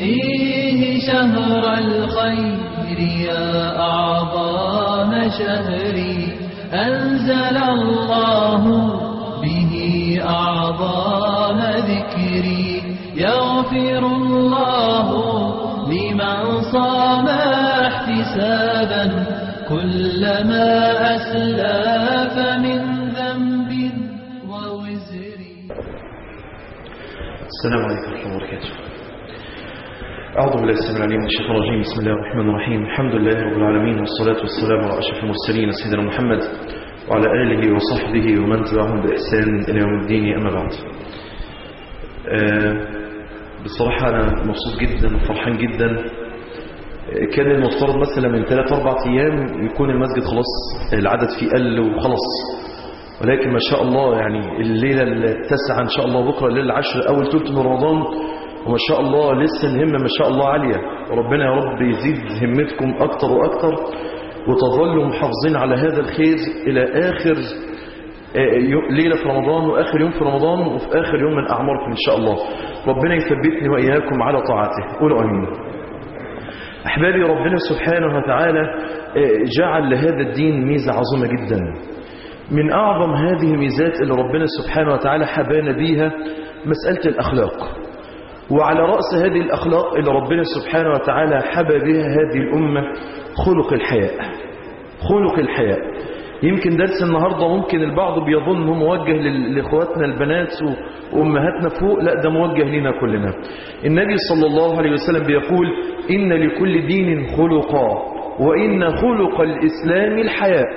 فيه شهر الخير يا أعظم شهري أنزل الله به أعظم ذكري يغفر الله لمن صام احتسابا كلما أسلف من ذنب ووزر السلام عليكم ورحمة الله وبركاته أعوذ بالله السلام العليم من الشيطان الرجيم بسم الله الرحمن الرحيم الحمد لله رب العالمين والصلاة والسلام على أشرف المرسلين سيدنا محمد وعلى آله وصحبه ومن تبعهم بإحسان إلى يوم الدين أما بعد آه بصراحة أنا مبسوط جدا وفرحان جدا آه، كان المفترض مثلا من 3 4 أيام يكون المسجد خلاص العدد فيه قل وخلاص ولكن ما شاء الله يعني الليلة التاسعة إن شاء الله بكرة الليلة العشر أول ثلث من رمضان وما شاء الله لسه الهمة ما شاء الله عالية وربنا يا رب يزيد همتكم أكتر وأكتر وتظلوا محافظين على هذا الخير إلى آخر آه، يو- ليلة في رمضان وآخر يوم في رمضان وفي آخر يوم من أعماركم إن شاء الله ربنا يثبتني وإياكم على طاعته قولوا أمين أحبابي ربنا سبحانه وتعالى آه، جعل لهذا الدين ميزة عظيمة جدا من أعظم هذه الميزات اللي ربنا سبحانه وتعالى حبانا بيها مسألة الأخلاق وعلى رأس هذه الأخلاق اللي ربنا سبحانه وتعالى حبى بها هذه الأمة خلق الحياء خلق الحياء يمكن درس النهاردة ممكن البعض بيظن هو موجه لل- لإخواتنا البنات و- وأمهاتنا فوق لا ده موجه لنا كلنا النبي صلى الله عليه وسلم بيقول إن لكل دين خلقا وإن خلق الإسلام الحياء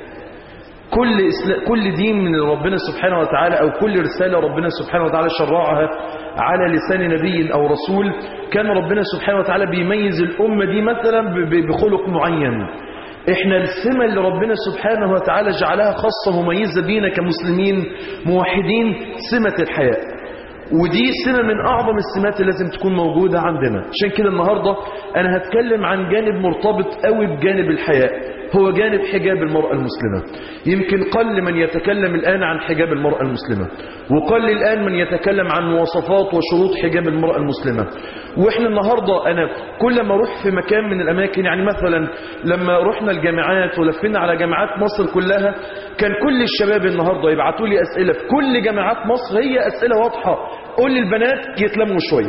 كل إسلا... كل دين من ربنا سبحانه وتعالى أو كل رسالة ربنا سبحانه وتعالى شرعها على لسان نبي أو رسول كان ربنا سبحانه وتعالى بيميز الأمة دي مثلا ب... ب- بخلق معين احنا السمة اللي ربنا سبحانه وتعالى جعلها خاصة مميزة بينا كمسلمين موحدين سمة الحياء ودي سمة من أعظم السمات اللي لازم تكون موجودة عندنا عشان كده النهاردة أنا هتكلم عن جانب مرتبط قوي بجانب الحياء هو جانب حجاب المرأة المسلمة يمكن قل من يتكلم الآن عن حجاب المرأة المسلمة وقل الآن من يتكلم عن مواصفات وشروط حجاب المرأة المسلمة وإحنا النهاردة أنا كل ما أروح في مكان من الأماكن يعني مثلا لما رحنا الجامعات ولفينا على جامعات مصر كلها كان كل الشباب النهاردة يبعتوا لي أسئلة في كل جامعات مصر هي أسئلة واضحة قول للبنات يتلموا شوية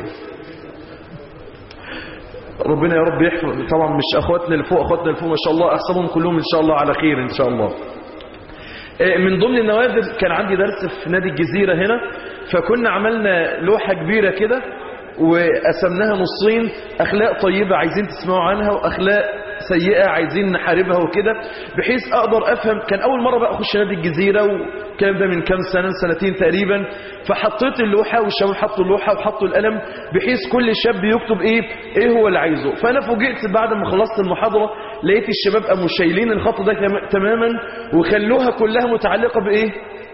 ربنا يا رب يحفظ طبعا مش اخواتنا اللي فوق اخواتنا اللي فوق ما شاء الله احسبهم كلهم ان شاء الله على خير ان شاء الله آه، من ضمن النوافذ كان عندي درس في نادي الجزيرة هنا فكنا عملنا لوحة كبيرة كده وقسمناها نصين أخلاق طيبة عايزين تسمعوا عنها وأخلاق سيئة عايزين نحاربها وكده بحيث أقدر أفهم كان أول مرة بقى أخش نادي الجزيرة وكان ده من كام سنة سنتين تقريبا فحطيت اللوحة والشباب حطوا اللوحة وحطوا القلم بحيث كل شاب يكتب إيه إيه هو اللي عايزه فأنا فوجئت بعد ما خلصت المحاضرة لقيت الشباب قاموا شايلين الخط ده تم- تماما وخلوها كلها متعلقة بإيه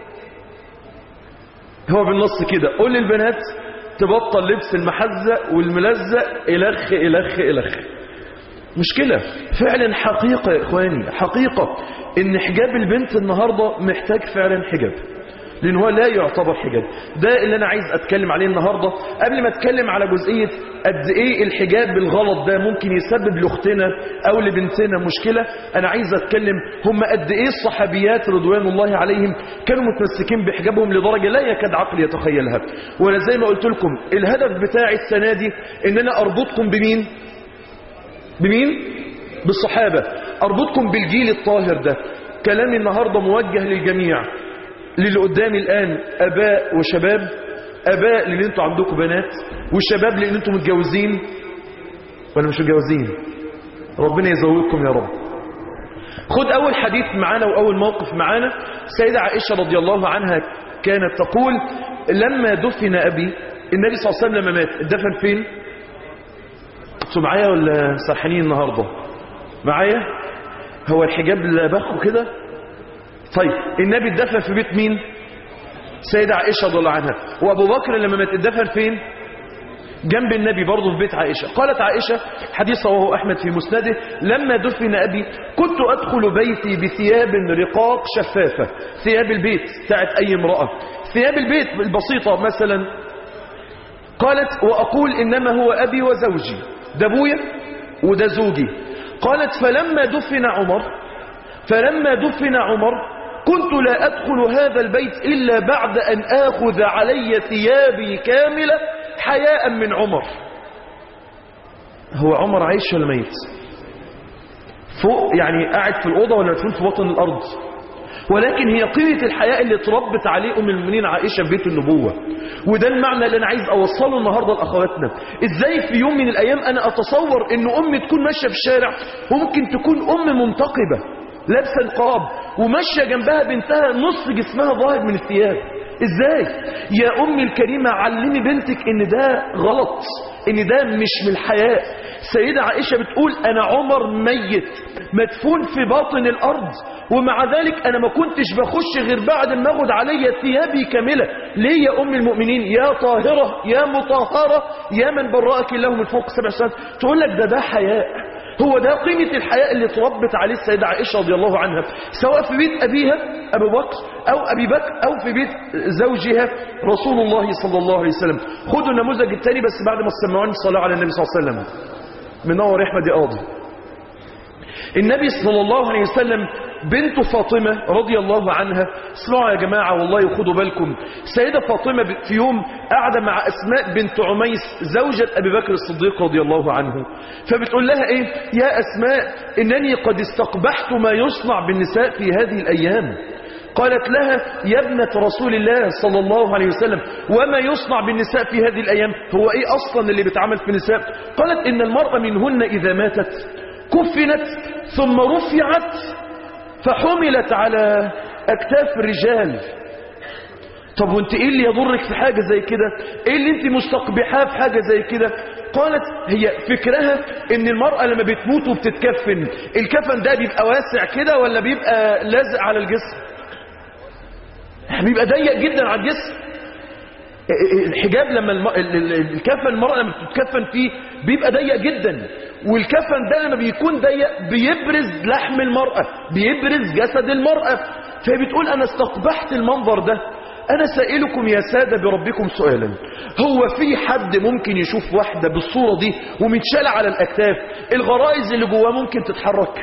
هو بالنص كده قول للبنات تبطل لبس المحزق والملزق إلخ إلخ إلخ مشكلة فعلا حقيقة يا إخواني حقيقة إن حجاب البنت النهاردة محتاج فعلا حجاب لأن هو لا يعتبر حجاب ده اللي أنا عايز أتكلم عليه النهاردة قبل ما أتكلم على جزئية قد إيه الحجاب بالغلط ده ممكن يسبب لأختنا أو لبنتنا مشكلة أنا عايز أتكلم هم قد إيه الصحابيات رضوان الله عليهم كانوا متمسكين بحجابهم لدرجة لا يكاد عقل يتخيلها وأنا زي ما قلت لكم الهدف بتاعي السنة دي إن أنا أربطكم بمين بمين بالصحابة أربطكم بالجيل الطاهر ده كلامي النهاردة موجه للجميع للي قدامي الآن أباء وشباب أباء للي انتوا عندكم بنات وشباب للي انتوا متجوزين ولا مش متجوزين ربنا يزوجكم يا رب خد أول حديث معانا وأول موقف معانا سيدة عائشة رضي الله عنها كانت تقول لما دفن أبي النبي صلى الله عليه وسلم لما مات دفن فين انتوا معايا ولا سرحانين النهاردة معايا هو الحجاب اللي بخه كده طيب النبي اتدفن في بيت مين سيدة عائشة رضي الله عنها وابو بكر لما مات اتدفن فين جنب النبي برضه في بيت عائشة قالت عائشة حديث رواه أحمد في مسنده لما دفن أبي كنت أدخل بيتي بثياب رقاق شفافة ثياب البيت بتاعت أي امرأة ثياب البيت البسيطة مثلا قالت وأقول إنما هو أبي وزوجي ده أبويا وده زوجي قالت فلما دفن عمر فلما دفن عمر كنت لا أدخل هذا البيت إلا بعد أن آخذ علي ثيابي كاملة حياء من عمر هو عمر عايش ولا ميت فوق يعني قاعد في الأوضة ولا مدفون في بطن الأرض ولكن هي قيمة الحياء اللي اتربت عليه أم المؤمنين عائشة في بيت النبوة وده المعنى اللي أنا عايز أوصله النهاردة لأخواتنا إزاي في يوم من الأيام أنا أتصور أن أم تكون ماشية في الشارع وممكن تكون أم منتقبة لابسه نقاب وماشيه جنبها بنتها نص جسمها ظاهر من الثياب ازاي يا امي الكريمه علمي بنتك ان ده غلط ان ده مش من الحياء سيدة عائشة بتقول انا عمر ميت مدفون في باطن الارض ومع ذلك انا ما كنتش بخش غير بعد ما اخد عليا ثيابي كاملة ليه يا ام المؤمنين يا طاهرة يا مطهرة يا من برأك الله من فوق سبع سنوات تقول لك ده ده حياء هو ده قيمة الحياء اللي تربت عليه السيدة عائشة رضي الله عنها سواء في بيت أبيها أبو بكر أو أبي بكر أو في بيت زوجها رسول الله صلى الله عليه وسلم خدوا النموذج الثاني بس بعد ما تسمعوني الصلاة على النبي صلى الله عليه وسلم منور أحمد يا قاضي النبي صلى الله عليه وسلم بنت فاطمة رضي الله عنها اسمعوا يا جماعة والله خدوا بالكم سيدة فاطمة في يوم قاعدة مع أسماء بنت عميس زوجة أبي بكر الصديق رضي الله عنه فبتقول لها إيه يا أسماء إنني قد استقبحت ما يصنع بالنساء في هذه الأيام قالت لها يا ابنة رسول الله صلى الله عليه وسلم وما يصنع بالنساء في هذه الأيام هو إيه أصلا اللي بيتعمل في النساء قالت إن المرأة منهن إذا ماتت كفنت ثم رفعت فحملت على أكتاف الرجال طب وانت ايه اللي يضرك في حاجة زي كده ايه اللي انت مستقبحاه في حاجة زي كده قالت هي فكرها ان المرأة لما بتموت وبتتكفن الكفن ده بيبقى واسع كده ولا بيبقى لازق على الجسم بيبقى ضيق جدا على الجسم الحجاب لما الم... الكفن المرأة لما بتتكفن فيه بيبقى ضيق جدا والكفن ده لما بيكون ضيق بيبرز لحم المرأة بيبرز جسد المرأة فهي بتقول أنا استقبحت المنظر ده أنا سائلكم يا سادة بربكم سؤالا هو في حد ممكن يشوف واحدة بالصورة دي ومتشالة على الأكتاف الغرائز اللي جواه ممكن تتحرك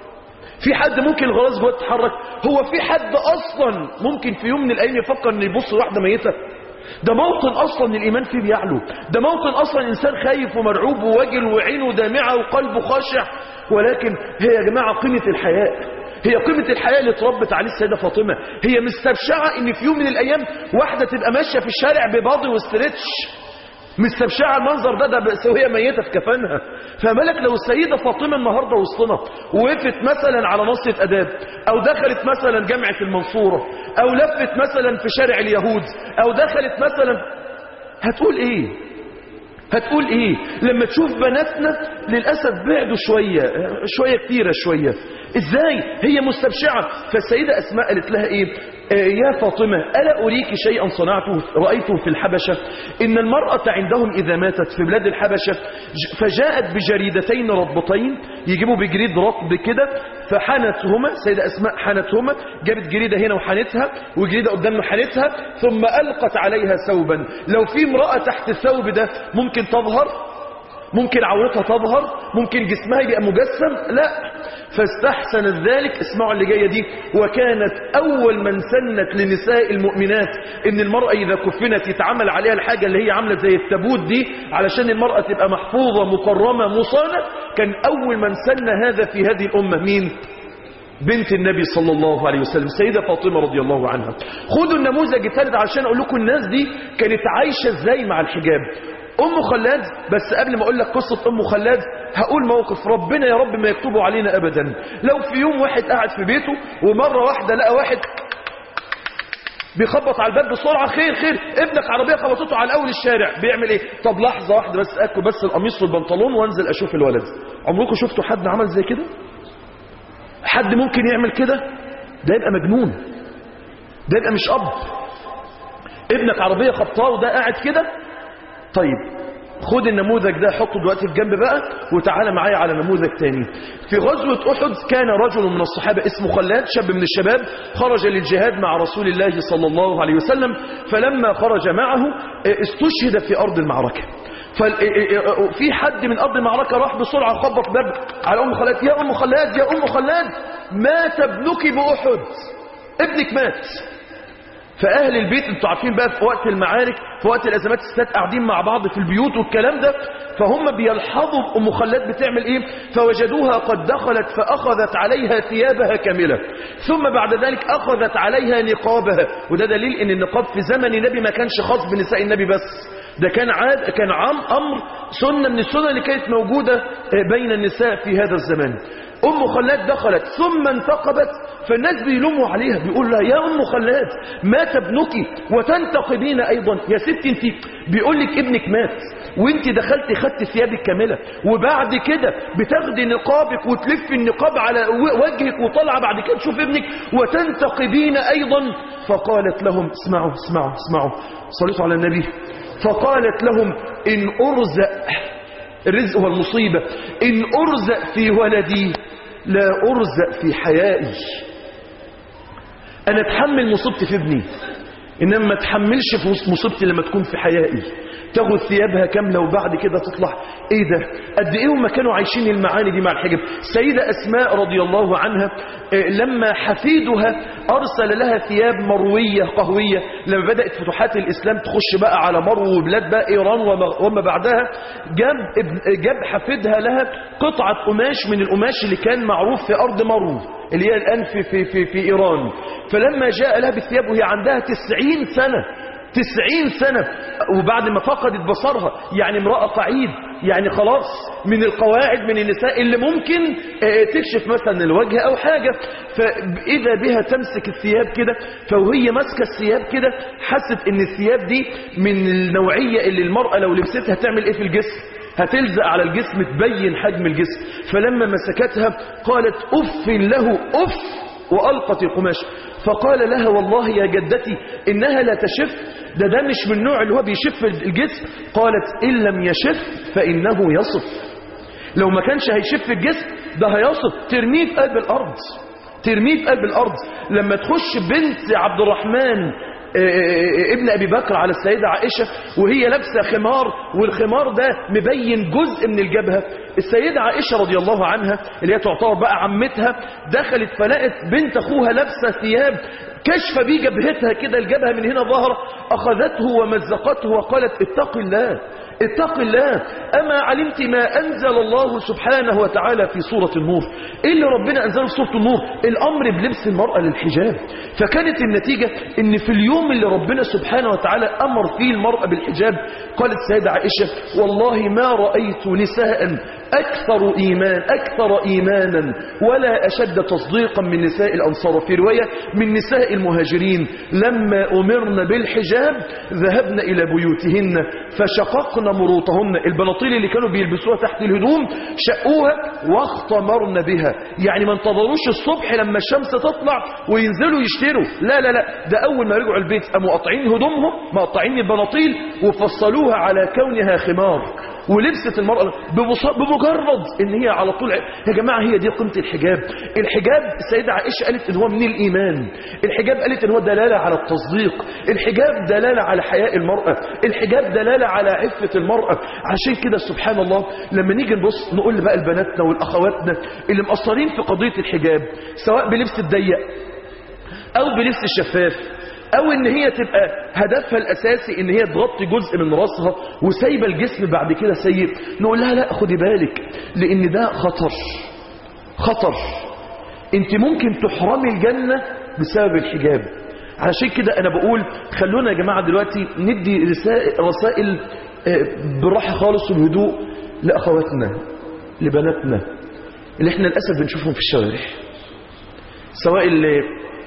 في حد ممكن الغرائز جواه تتحرك هو في حد أصلا ممكن في يوم من الأيام يفكر أن يبص واحدة ميتة ده موطن اصلا الايمان فيه بيعلو ده موطن اصلا انسان خايف ومرعوب وواجل وعينه دامعه وقلبه خاشع ولكن هي يا جماعه قيمه الحياء هي قيمة الحياة اللي اتربت عليه السيدة فاطمة هي مستبشعة ان في يوم من الايام واحدة تبقى ماشية في الشارع بباضي واسترتش مستبشعة المنظر ده ده بس وهي ميتة في كفنها فمالك لو السيدة فاطمة النهاردة وسطنا وقفت مثلا على نصة أداب أو دخلت مثلا جامعة المنصورة أو لفت مثلا في شارع اليهود أو دخلت مثلا هتقول إيه هتقول إيه لما تشوف بناتنا للأسف بعدوا شوية شوية كتيرة شوية إزاي هي مستبشعة فالسيدة أسماء قالت لها إيه يا فاطمة ألا أريك شيئا صنعته رأيته في الحبشة إن المرأة عندهم إذا ماتت في بلاد الحبشة فجاءت بجريدتين رطبتين يجيبوا بجريد رطب كده فحنتهما سيدة أسماء حنتهما جابت جريدة هنا وحنتها وجريدة قدامنا حنتها ثم ألقت عليها ثوبا لو في امرأة تحت الثوب ده ممكن تظهر ممكن عورتها تظهر ممكن جسمها يبقى مجسم لا فاستحسنت ذلك اسمعوا اللي جايه دي وكانت اول من سنت لنساء المؤمنات ان المراه اذا كفنت يتعمل عليها الحاجه اللي هي عامله زي التابوت دي علشان المراه تبقى محفوظه مكرمه مصانه كان اول من سن هذا في هذه الامه مين بنت النبي صلى الله عليه وسلم سيدة فاطمة رضي الله عنها خدوا النموذج الثالث عشان اقول لكم الناس دي كانت عايشة ازاي مع الحجاب ام خلاد بس قبل ما اقول لك قصة ام خلاد هقول موقف ربنا يا رب ما يكتبه علينا ابدا لو في يوم واحد قاعد في بيته ومرة واحدة لقى واحد بيخبط على الباب بسرعة خير خير ابنك عربية خبطته على اول الشارع بيعمل ايه طب لحظة واحدة بس اكل بس القميص والبنطلون وانزل اشوف الولد عمركم شفتوا حد عمل زي كده حد ممكن يعمل كده ده يبقى مجنون ده يبقى مش اب ابنك عربية خبطاه وده قاعد كده طيب خد النموذج ده حطه دلوقتي في جنب بقى وتعالى معايا على نموذج تاني في غزوة أحد كان رجل من الصحابة اسمه خلاد شاب من الشباب خرج للجهاد مع رسول الله صلى الله عليه وسلم فلما خرج معه استشهد في أرض المعركة ففي حد من أرض المعركة راح بسرعة خبط باب على أم خلاد يا أم خلاد يا أم خلاد مات ابنك بأحد ابنك مات فأهل البيت انتوا عارفين بقى في وقت المعارك في وقت الأزمات الستات قاعدين مع بعض في البيوت والكلام ده فهم بيلحظوا أم خلاد بتعمل إيه فوجدوها قد دخلت فأخذت عليها ثيابها كاملة ثم بعد ذلك أخذت عليها نقابها وده دليل إن النقاب في زمن النبي ما كانش خاص بنساء النبي بس ده كان عاد كان عام أمر سنة من السنة اللي كانت موجودة بين النساء في هذا الزمان أم خلاد دخلت ثم انتقبت فالناس بيلوموا عليها بيقول لها يا أم خلاد مات ابنك وتنتقبين أيضا يا ست انت بيقول لك ابنك مات وانت دخلت خدت ثيابك كاملة وبعد كده بتاخدي نقابك وتلف النقاب على وجهك وطالعه بعد كده تشوف ابنك وتنتقبين أيضا فقالت لهم اسمعوا اسمعوا اسمعوا صليتوا على النبي فقالت لهم إن أرزق الرزق والمصيبة إن أرزق في ولدي لا أرزق في حيائي أنا أتحمل مصيبتي في ابني إنما ما تحملش في مصيبتي لما تكون في حيائي تاخد ثيابها كاملة وبعد كده تطلع ايه ده قد ايه هم كانوا عايشين المعاني دي مع الحجاب السيدة اسماء رضي الله عنها لما حفيدها ارسل لها ثياب مروية قهوية لما بدأت فتوحات الاسلام تخش بقى على مرو وبلاد بقى ايران وما بعدها جاب, جاب حفيدها لها قطعة قماش من القماش اللي كان معروف في ارض مرو اللي هي الان في, في, في, في ايران فلما جاء لها بالثياب وهي عندها تسعين سنة تسعين سنة وبعد ما فقدت بصرها يعني امرأة قعيد يعني خلاص من القواعد من النساء اللي ممكن تكشف مثلا الوجه أو حاجة فإذا بها تمسك الثياب كده فوهي ماسكة الثياب كده حست ان الثياب دي من النوعية اللي المرأة لو لبستها تعمل ايه في الجسم هتلزق على الجسم تبين حجم الجسم فلما مسكتها قالت أف له أف وألقت القماش فقال لها والله يا جدتي إنها لا تشف ده ده مش من النوع اللي هو بيشف الجسم قالت إن لم يشف فإنه يصف لو ما كانش هيشف الجسم ده هيصف ترميه في قلب الأرض ترميه في قلب الأرض لما تخش بنت عبد الرحمن ابن أبي بكر على السيدة عائشة وهي لابسة خمار والخمار ده مبين جزء من الجبهة السيدة عائشة رضي الله عنها اللي هي تعتبر بقى عمتها دخلت فلقت بنت أخوها لابسة ثياب كشف بيه جبهتها كده الجبهة من هنا ظهر أخذته ومزقته وقالت اتق الله اتق الله أما علمت ما أنزل الله سبحانه وتعالى في سورة النور إيه اللي ربنا أنزله في سورة النور الأمر بلبس المرأة للحجاب فكانت النتيجة إن في اليوم اللي ربنا سبحانه وتعالى أمر فيه المرأة بالحجاب قالت السيدة عائشة والله ما رأيت نساء أكثر إيمان أكثر إيمانا ولا أشد تصديقا من نساء الأنصار في رواية من نساء المهاجرين لما أمرنا بالحجاب ذهبنا إلى بيوتهن فشققنا مروطهن البناطيل اللي كانوا بيلبسوها تحت الهدوم شقوها واختمرن بها يعني ما انتظروش الصبح لما الشمس تطلع وينزلوا يشتروا لا لا لا ده أول ما رجعوا البيت قاموا قاطعين هدومهم مقطعين البناطيل وفصلوها على كونها خمار ولبست المرأة بمجرد ان هي على طول يا جماعة هي دي قيمة الحجاب الحجاب السيدة عائشة قالت ان هو من الإيمان الحجاب قالت ان هو دلالة على التصديق الحجاب دلالة على حياء المرأة الحجاب دلالة على عفة المرأة عشان كده سبحان الله لما نيجي نبص نقول بقى لبناتنا والأخواتنا اللي مقصرين في قضية الحجاب سواء بلبس الضيق أو بلبس الشفاف او ان هي تبقى هدفها الاساسي ان هي تغطي جزء من راسها وسايبه الجسم بعد كده سيب نقول لها لا خدي بالك لان ده خطر خطر انت ممكن تحرمي الجنة بسبب الحجاب علشان كده انا بقول خلونا يا جماعة دلوقتي ندي رسائل بالراحة خالص وبهدوء لاخواتنا لبناتنا اللي احنا للاسف بنشوفهم في الشوارع سواء اللي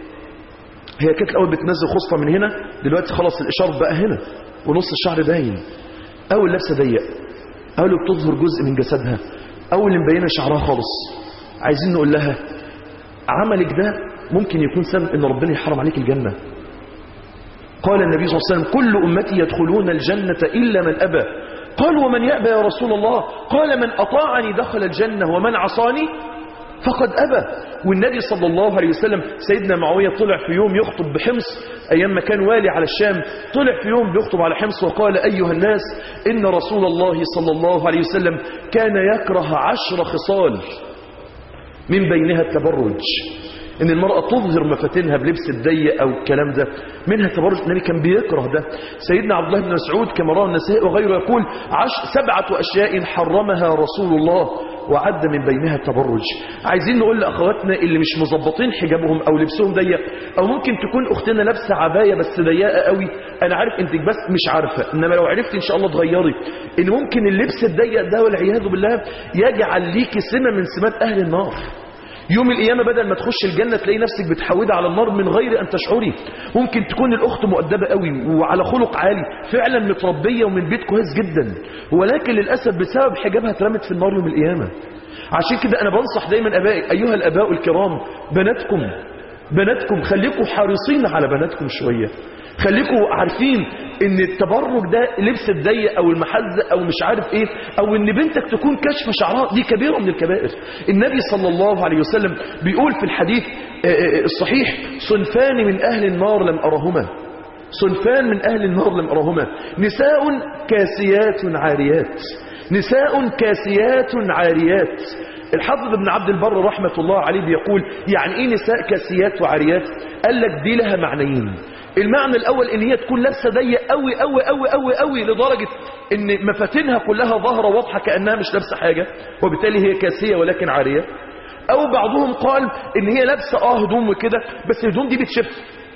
هي كانت الاول بتنزل خصفة من هنا دلوقتي خلاص الاشارب بقى هنا ونص الشعر باين او اللبسه ضيق او اللي بتظهر جزء من جسدها او اللي مبينه شعرها خالص عايزين نقول لها عملك ده ممكن يكون سبب ان ربنا يحرم عليك الجنه قال النبي صلى الله عليه وسلم كل امتي يدخلون الجنه الا من ابى قال ومن يأبى يا رسول الله قال من أطاعني دخل الجنة ومن عصاني فقد أبى والنبي صلى الله عليه وسلم سيدنا معاوية طلع في يوم يخطب بحمص أيام ما كان والي على الشام طلع في يوم بيخطب على حمص وقال أيها الناس إن رسول الله صلى الله عليه وسلم كان يكره عشر خصال من بينها التبرج ان المرأة تظهر مفاتنها بلبس الضيق او الكلام ده منها التبرج النبي كان بيكره ده سيدنا عبد الله بن مسعود كما رواه النسائي وغيره يقول عش سبعة اشياء حرمها رسول الله وعد من بينها التبرج عايزين نقول لاخواتنا اللي مش مظبطين حجابهم او لبسهم ضيق او ممكن تكون اختنا لابسه عبايه بس ضيقه قوي انا عارف انت بس مش عارفه انما لو عرفت ان شاء الله تغيري ان ممكن اللبس الضيق ده والعياذ بالله يجعل ليكي سمه من سمات اهل النار يوم القيامة بدل ما تخش الجنة تلاقي نفسك بتحودي على النار من غير أن تشعري ممكن تكون الأخت مؤدبة قوي وعلى خلق عالي فعلا متربية ومن بيت كويس جدا ولكن للأسف بسبب حجابها اترمت في النار يوم القيامة عشان كده أنا بنصح دايما أبائي أيها الأباء الكرام بناتكم بناتكم خليكم حريصين على بناتكم شوية خليكم عارفين ان التبرج ده لبس الضيق او المحزة او مش عارف ايه او ان بنتك تكون كشف شعرها دي كبيرة من الكبائر النبي صلى الله عليه وسلم بيقول في الحديث الصحيح صنفان من اهل النار لم ارهما صنفان من اهل النار لم ارهما نساء كاسيات عاريات نساء كاسيات عاريات الحافظ ابن عبد البر رحمة الله عليه بيقول يعني ايه نساء كاسيات وعاريات قال لك دي لها معنيين المعنى الاول ان هي تكون لابسه ضيق قوي قوي قوي قوي قوي لدرجه ان مفاتنها كلها ظاهره واضحه كانها مش لابسه حاجه وبالتالي هي كاسيه ولكن عاريه او بعضهم قال ان هي لابسه اه هدوم وكده بس الهدوم دي بتشف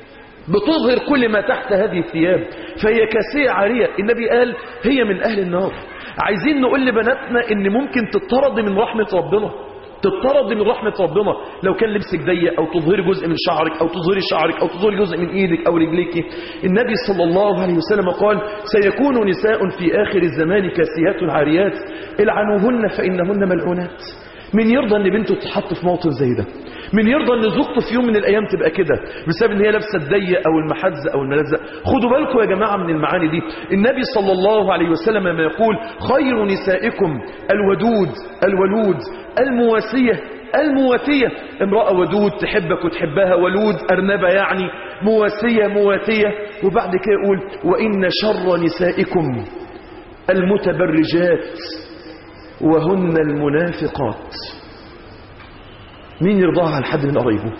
بتظهر كل ما تحت هذه الثياب فهي كاسيه عاريه النبي قال هي من اهل النار عايزين نقول لبناتنا ان ممكن تطرد من رحمه ربنا تطرد من رحمة ربنا لو كان لبسك ضيق أو تظهري جزء من شعرك أو تظهري شعرك أو تظهري جزء من إيدك أو رجليك النبي صلى الله عليه وسلم قال سيكون نساء في آخر الزمان كاسيات عاريات العنوهن فإنهن ملعونات من يرضى ان بنته تتحط في موطن زي ده من يرضى ان زوجته في يوم من الايام تبقى كده بسبب ان هي لابسه الضيق او المحزه او الملزق خدوا بالكم يا جماعه من المعاني دي النبي صلى الله عليه وسلم ما يقول خير نسائكم الودود الولود المواسيه المواتية امرأة ودود تحبك وتحبها ولود أرنبة يعني مواسية مواتية وبعد كده يقول وإن شر نسائكم المتبرجات وهن المنافقات مين يرضاها عن حد من قرايبه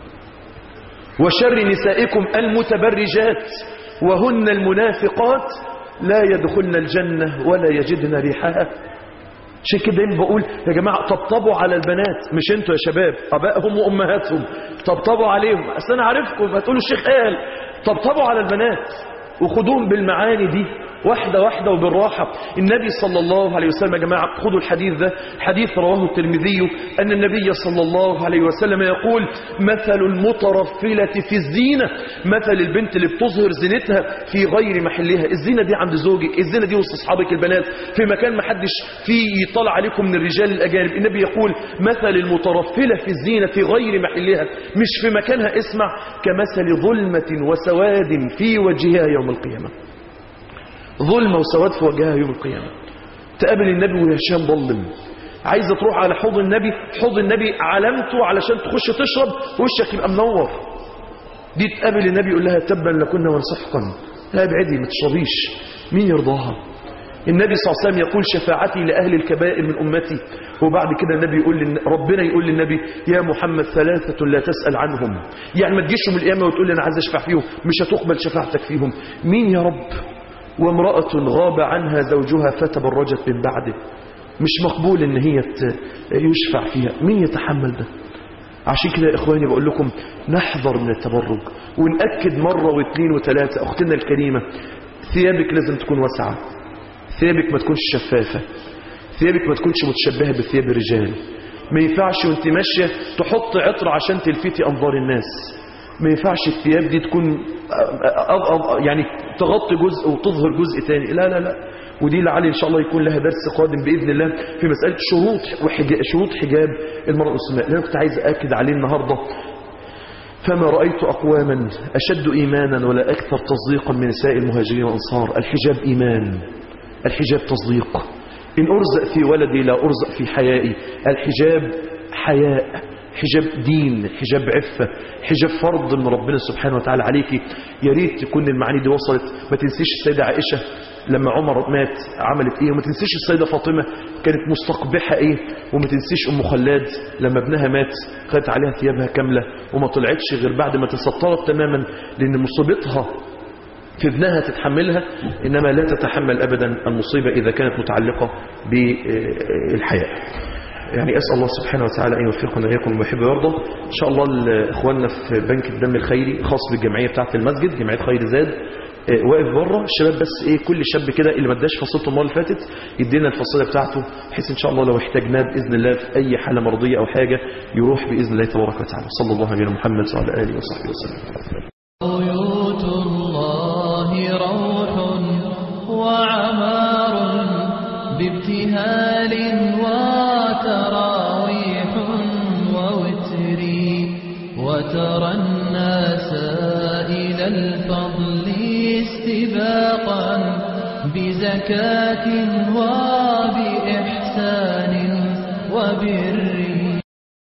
وشر نسائكم المتبرجات وهن المنافقات لا يدخلن الجنة ولا يجدن ريحها عشان كده دايما بقول يا جماعة طبطبوا على البنات مش انتوا يا شباب ابائهم وامهاتهم طبطبوا عليهم اصل انا عارفكم هتقولوا الشيخ قال طبطبوا على البنات وخدوهم بالمعاني دي واحدة واحدة وبالراحة النبي صلى الله عليه وسلم يا جماعة خدوا الحديث ده حديث رواه الترمذي أن النبي صلى الله عليه وسلم يقول مثل المترفلة في الزينة مثل البنت اللي بتظهر زينتها في غير محلها الزينة دي عند زوجك الزينة دي وسط أصحابك البنات في مكان ما حدش فيه يطلع عليكم من الرجال الأجانب النبي يقول مثل المترفلة في الزينة في غير محلها مش في مكانها اسمع كمثل ظلمة وسواد في وجهها يوم القيامة ظلمة وسواد في وجهها يوم القيامة تقابل النبي وهشام ظلم عايزة تروح على حوض النبي حوض النبي علامته علشان تخش تشرب وشك يبقى منور دي تقابل النبي يقول لها تبا لكنا ونسحقا لا ابعدي ما تشربيش مين يرضاها النبي صلى الله عليه وسلم يقول شفاعتي لأهل الكبائر من أمتي وبعد كده النبي يقول لن... ربنا يقول للنبي يا محمد ثلاثة لا تسأل عنهم يعني ما تجيش يوم القيامة وتقول لي أنا عايز أشفع فيهم مش هتقبل شفاعتك فيهم مين يا رب وامرأة غاب عنها زوجها فتبرجت من بعده مش مقبول ان هي يشفع فيها مين يتحمل ده عشان كده يا اخواني بقول لكم نحذر من التبرج ونأكد مرة واثنين وثلاثة اختنا الكريمة ثيابك لازم تكون واسعة ثيابك ما تكونش شفافة ثيابك ما تكونش متشبهة بثياب الرجال ما ينفعش وانت ماشية تحط عطر عشان تلفتي انظار الناس ما ينفعش الثياب دي تكون أض أض يعني تغطي جزء وتظهر جزء تاني لا لا لا ودي لعل ان شاء الله يكون لها درس قادم باذن الله في مساله شروط وحجاب شروط حجاب المراه المسلمه اللي انا كنت عايز اكد عليه النهارده فما رايت اقواما اشد ايمانا ولا اكثر تصديقا من نساء المهاجرين والانصار الحجاب ايمان الحجاب تصديق إن أرزق في ولدي لا أرزق في حيائي الحجاب حياء حجاب دين حجاب عفة حجاب فرض من ربنا سبحانه وتعالى عليك يا ريت تكون المعاني دي وصلت ما تنسيش السيدة عائشة لما عمر مات عملت ايه وما تنسيش السيدة فاطمة كانت مستقبحة ايه وما تنسيش ام خلاد لما ابنها مات خدت عليها ثيابها كاملة وما طلعتش غير بعد ما تسطرت تماما لان مصيبتها في ابنها تتحملها إنما لا تتحمل أبدا المصيبة إذا كانت متعلقة بالحياة يعني أسأل الله سبحانه وتعالى أن يوفقنا إياكم ويحب ويرضى إن شاء الله إخواننا في بنك الدم الخيري خاص بالجمعية بتاعة المسجد جمعية خير زاد آه، واقف بره الشباب بس ايه كل شاب كده اللي ما اداش فصيلته المره اللي فاتت يدينا الفصيله بتاعته بحيث ان شاء الله لو احتاجناه باذن الله في اي حاله مرضيه او حاجه يروح باذن الله تبارك وتعالى صلى الله على محمد وعلى اله وصحبه وسلم بيوت الله روح وعمار بابتهال وتراويح ووتر وترى الناس إلى الفضل استباقا بزكاة وبإحسان وبر